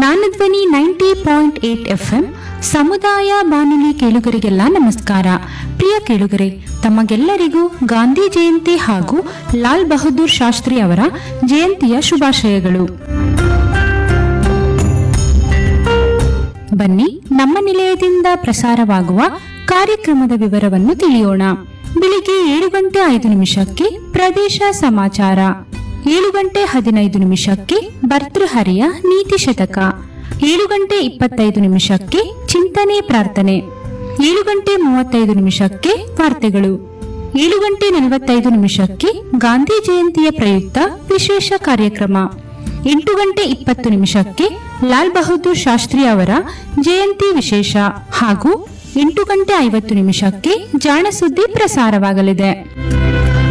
ಜ್ಞಾನಧ್ವನಿ ninety point eight FM ಸಮುದಾಯ ಬಾನುಲಿ ಕೇಳುಗರಿಗೆಲ್ಲ ನಮಸ್ಕಾರ ಪ್ರಿಯ ಕೇಳುಗರೆ ತಮಗೆಲ್ಲರಿಗೂ ಗಾಂಧಿ ಜಯಂತಿ ಹಾಗೂ ಲಾಲ್ ಬಹದ್ದೂರ್ ಶಾಸ್ತ್ರಿ ಅವರ ಜಯಂತಿಯ ಶುಭಾಶಯಗಳು ಬನ್ನಿ ನಮ್ಮ ನಿಲಯದಿಂದ ಪ್ರಸಾರವಾಗುವ ಕಾರ್ಯಕ್ರಮದ ವಿವರವನ್ನು ತಿಳಿಯೋಣ ಬೆಳಿಗ್ಗೆ ಏಳು ಗಂಟೆ ಐದು ನಿಮಿಷಕ್ಕೆ ಪ್ರದೇಶ ಸಮಾಚಾರ ಏಳು ಗಂಟೆ ಹದಿನೈದು ನಿಮಿಷಕ್ಕೆ ಭರ್ತೃಹರಿಯ ನೀತಿ ಶತಕ ಏಳು ಗಂಟೆ ಇಪ್ಪತ್ತೈದು ನಿಮಿಷಕ್ಕೆ ಚಿಂತನೆ ಪ್ರಾರ್ಥನೆ ಏಳು ಗಂಟೆ ಮೂವತ್ತೈದು ನಿಮಿಷಕ್ಕೆ ವಾರ್ತೆಗಳು ಏಳು ಗಂಟೆ ನಲವತ್ತೈದು ನಿಮಿಷಕ್ಕೆ ಗಾಂಧಿ ಜಯಂತಿಯ ಪ್ರಯುಕ್ತ ವಿಶೇಷ ಕಾರ್ಯಕ್ರಮ ಎಂಟು ಗಂಟೆ ಇಪ್ಪತ್ತು ನಿಮಿಷಕ್ಕೆ ಲಾಲ್ ಬಹದ್ದೂರ್ ಶಾಸ್ತ್ರಿ ಅವರ ಜಯಂತಿ ವಿಶೇಷ ಹಾಗೂ ಎಂಟು ಗಂಟೆ ಐವತ್ತು ನಿಮಿಷಕ್ಕೆ ಜಾಣ ಸುದ್ದಿ ಪ್ರಸಾರವಾಗಲಿದೆ